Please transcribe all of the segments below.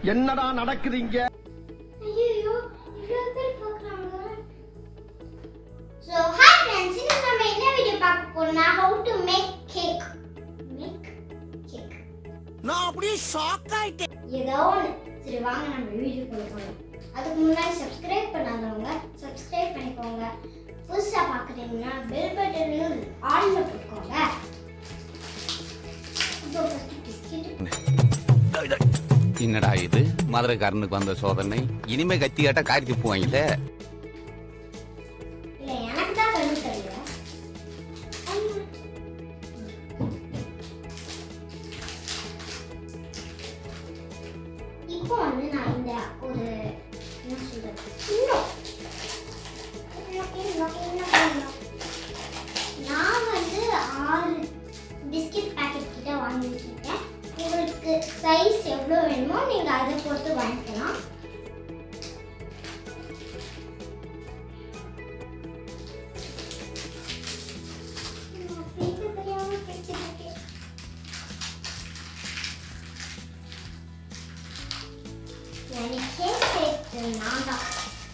என்னடா நடக்குது இங்க ஐயோ இவ்வளவு பேர் பார்க்கறாங்க ஸோ ஹாய் ஃப்ரெண்ட்ஸ் இன்னைக்கு நம்ம என்ன வீடியோ பார்க்க போறோம்னா how to make cake make cake நான் அப்படியே ஷாக் ஆயிட்டேன் ஏதோ ஒன்று சரி வாங்க நம்ம வீடியோக்குள்ள போகலாம் அதுக்கு முன்னாடி சப்ஸ்கிரைப் பண்ணாதவங்க சப்ஸ்கிரைப் பண்ணிக்கோங்க புதுசாக பார்க்குறீங்கன்னா பெல் பட்டனையும் ஆன்ல போட்டுக்கோங்க இப்போ ஃபஸ்ட்டு பிஸ்கெட் என்னடா இது மதுரைக்காரனுக்கு வந்த சோதனை இனிமே கத்தி கேட்டா காரி துப்புவாங்கல்ல இல்லை எனக்கு தான் கண்ணு தெரியல இப்போ வந்து நான் இந்த ஒரு என்ன சொல்றது இன்னும் இன்னும், இன்னும், இன்னும், இன்னும். நான் வந்து ஆறு பிஸ்கட் பாக்கெட் கிட்ட வாங்கி வச்சிருக்கேன் உங்களுக்கு சைஸ் எவ்வளோ வேணுமோ நீங்கள் அதை பொறுத்து வாங்கிக்கலாம் நான் பேச தெரியாம பேசிட்டு எனக்கே சேர்த்து நான் தான்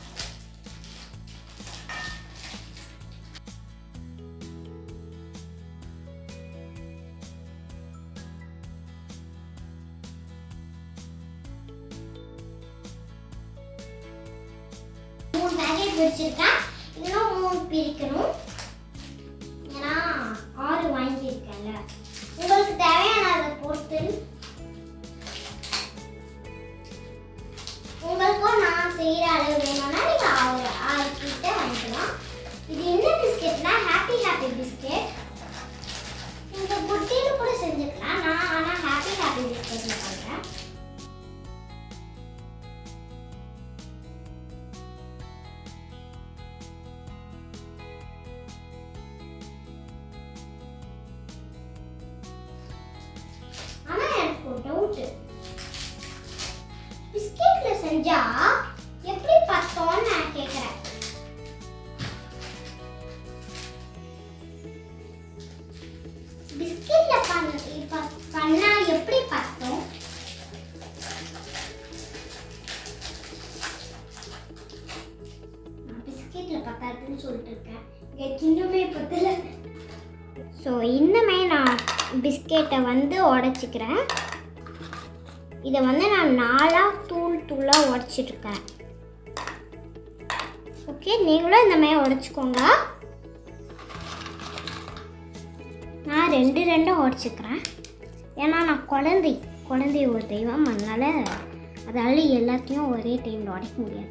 மூணு பேக்கெட் வச்சிருக்கேன் இன்னும் மூணு பிரிக்கணும் ஏன்னா ஆறு வாங்கியிருக்கேன்ல உங்களுக்கு தேவையான அதை பொறுத்து உங்களுக்கும் நான் செய்கிற அளவு வேணும்னா நீங்கள் ஆறு ஆறு கிட்ட வாங்கிக்கலாம் இது என்ன பிஸ்கெட்னா ஹாப்பி ஹாப்பி பிஸ்கெட் நீங்கள் புட்டியில் கூட செஞ்சுக்கலாம் நான் ஆனால் ஹாப்பி ஹாப்பி பிஸ்கெட்ல பண்ணுறேன் ஆனா எனக்கு ஒரு டவுட் பிஸ்கெட்ல செஞ்சா எப்படி பத்தோம்னு நான் கேக்குறேன் பிஸ்கெட்ல பண்ண இப்ப பண்ணா எப்படி பத்தோம் நான் பிஸ்கெட்ல பத்தாதுன்னு சொல்லிட்டு இருக்கேன் எனக்கு இன்னுமே பத்தல ஸோ இன்னுமே நான் பிஸ்கெட்டை வந்து உடச்சிக்கிறேன் இதை வந்து நான் நாலாக தூள் தூளாக உடச்சிட்ருக்கேன் ஓகே நீங்களும் இந்த மாதிரி உடச்சிக்கோங்க நான் ரெண்டு ரெண்டும் உடச்சிக்கிறேன் ஏன்னா நான் குழந்தை குழந்தை ஒரு தெய்வம் அதனால் அதால் எல்லாத்தையும் ஒரே டைமில் உடைக்க முடியாது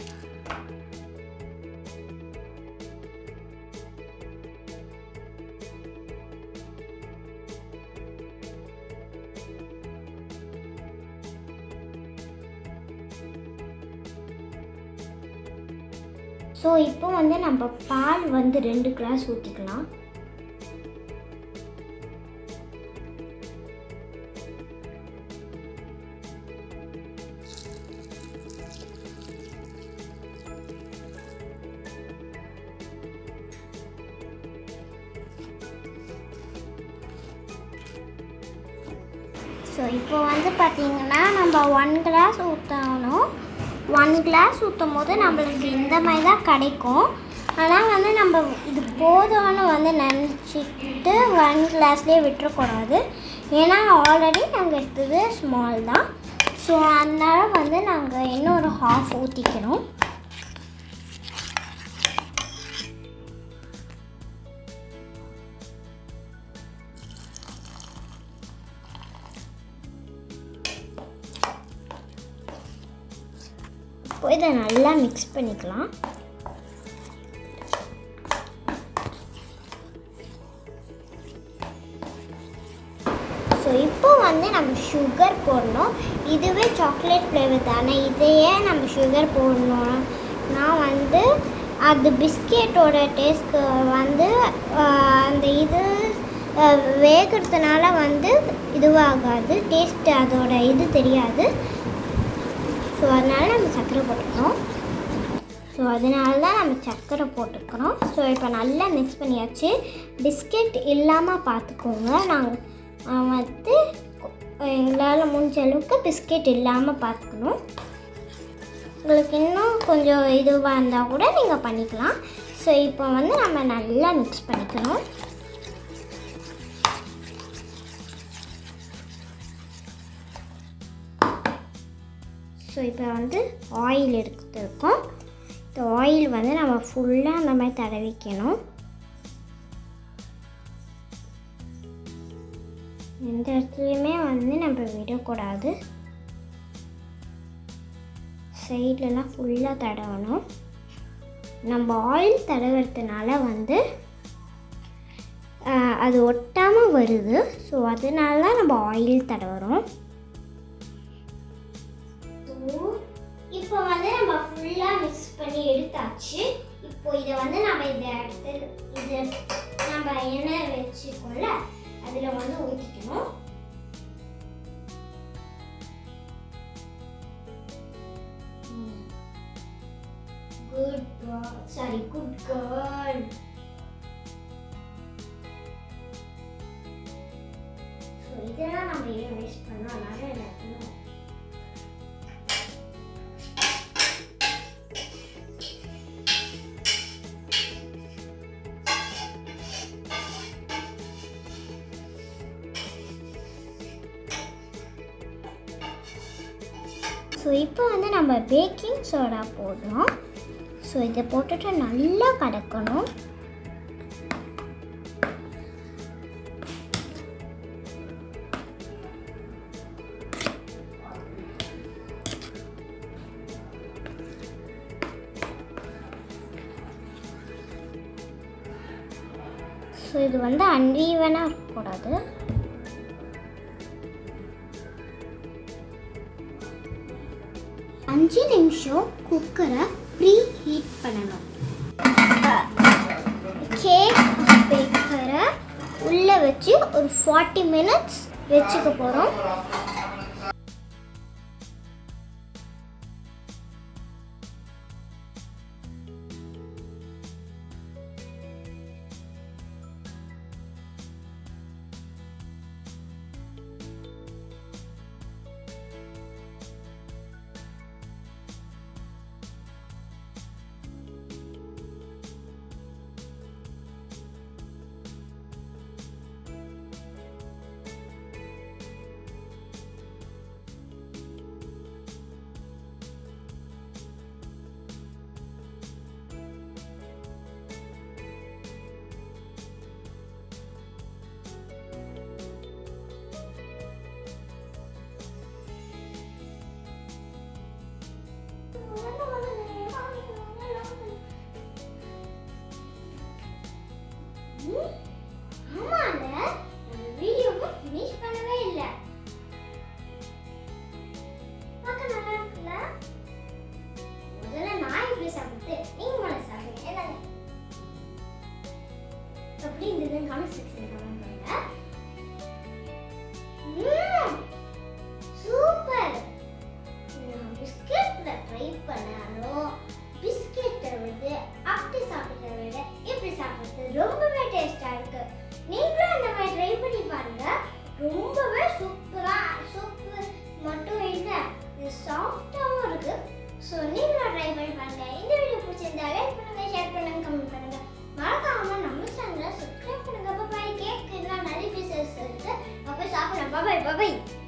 ஸோ இப்போ வந்து நம்ம பால் வந்து ரெண்டு கிளாஸ் ஊற்றிக்கலாம் ஸோ இப்போ வந்து பார்த்தீங்கன்னா நம்ம ஒன் கிளாஸ் ஊற்றணும் ஒன் கிளாஸ் ஊற்றும் போது நம்மளுக்கு இந்த மாதிரி தான் கிடைக்கும் ஆனால் வந்து நம்ம இது போதும்னு வந்து நினச்சிட்டு ஒன் கிளாஸ்லேயே விட்டுறக்கூடாது ஏன்னா ஆல்ரெடி நாங்கள் எடுத்தது ஸ்மால் தான் ஸோ அதனால வந்து நாங்கள் இன்னொரு ஹாஃப் ஊற்றிக்கிறோம் இப்போ இதை நல்லா மிக்ஸ் பண்ணிக்கலாம் ஸோ இப்போ வந்து நம்ம சுகர் போடணும் இதுவே சாக்லேட் ஃப்ளேவர் தானே இதையே நம்ம சுகர் போடணும் நான் வந்து அது பிஸ்கெட்டோட டேஸ்ட்க்கு வந்து ஆஹ், அந்த இது ஆஹ், வேகிறதுனால வந்து இதுவாகாது டேஸ்ட் அதோட இது தெரியாது ஸோ அதனால நம்ம சர்க்கரை போட்டுக்கிறோம் ஸோ அதனால தான் நம்ம சர்க்கரை போட்டுக்கிறோம் ஸோ இப்போ நல்லா மிக்ஸ் பண்ணியாச்சு பிஸ்கெட் இல்லாமல் பார்த்துக்கோங்க நாங்கள் வந்து எங்களால் முடிஞ்ச அளவுக்கு பிஸ்கெட் இல்லாமல் பார்த்துக்கணும் உங்களுக்கு இன்னும் கொஞ்சம் இதுவாக இருந்தால் கூட நீங்கள் பண்ணிக்கலாம் ஸோ இப்போ வந்து நம்ம நல்லா மிக்ஸ் பண்ணிக்கணும் ஸோ இப்போ வந்து ஆயில் எடுத்துருக்கோம் இந்த ஆயில் வந்து நம்ம ஃபுல்லாக அந்த மாதிரி தடவிக்கணும் எந்த இடத்துலையுமே வந்து நம்ம விடக்கூடாது சைட்லலாம் ஃபுல்லாக தடவணும் நம்ம ஆயில் தடவுறதுனால வந்து ஆஹ், அது ஒட்டாமல் வருது ஸோ அதனால தான் நம்ம ஆயில் தடவுறோம் இப்போ வந்து நம்ம ஃபுல்லாக மிக்ஸ் பண்ணி எடுத்தாச்சு இப்போ இதை வந்து நம்ம இந்த இடத்துல இது நம்ம எண்ணெய் வச்சுக்கோம்ல அதில் வந்து ஊற்றிக்கணும் good sorry good girl so இதெல்லாம் நம்ம ஏன் வேஸ்ட் பண்ணோம் அதனால எல்லாத்தையும் ஸோ இப்போ வந்து நம்ம பேக்கிங் சோடா போடுறோம் ஸோ இதை போட்டுட்டு நல்லா கலக்கணும் ஸோ இது வந்து அன்ஈவனாக இருக்கக்கூடாது அஞ்சு நிமிஷம் குக்கரை ப்ரீ ஹீட் பண்ணணும் கேக் பேக்கரை உள்ளே வச்சு ஒரு ஃபார்ட்டி மினிட்ஸ் வச்சுக்க போகிறோம் ஆமாங்க வீடியோவை ஃபினிஷ் பண்ணவே இல்லை பார்க்க நல்லா இருக்குல்ல முதல்ல நான் எப்படி சாப்பிட்டு நீங்க முதல்ல சாப்பிடுங்க என்னங்க எப்படி இருந்ததுன்னு கமெண்ட் செக்ஷன் கமெண்ட் பண்ணுங்க ம்ம். சூப்பர் நான் பிஸ்கெட்ல ட்ரை பண்ணாலும் பிஸ்கெட்டை விட அப்படி சாப்பிட்றத விட இப்படி சாப்பிட்றது ரொம்பவே டேஸ்டா இருக்கு நீங்களும் அந்த மாதிரி ட்ரை பண்ணி பாருங்க ரொம்பவே சூப்பரா சூப்பர் மட்டும் இல்லை இது சாஃப்டாகவும் இருக்கு ஸோ நீங்களும் ட்ரை பண்ணி பாருங்க இந்த வீடியோ பிடிச்சிருந்தா லைக் பண்ணுங்க ஷேர் பண்ணுங்க கமெண்ட் பண்ணுங்க மறக்காம நம்ம சேனலை சப்ஸ்கிரைப் பண்ணுங்க பாய் கேக் எல்லாம் நிறைய பீசஸ் இருக்கு அப்போ சாப்பிடுறேன் பாய் பாய்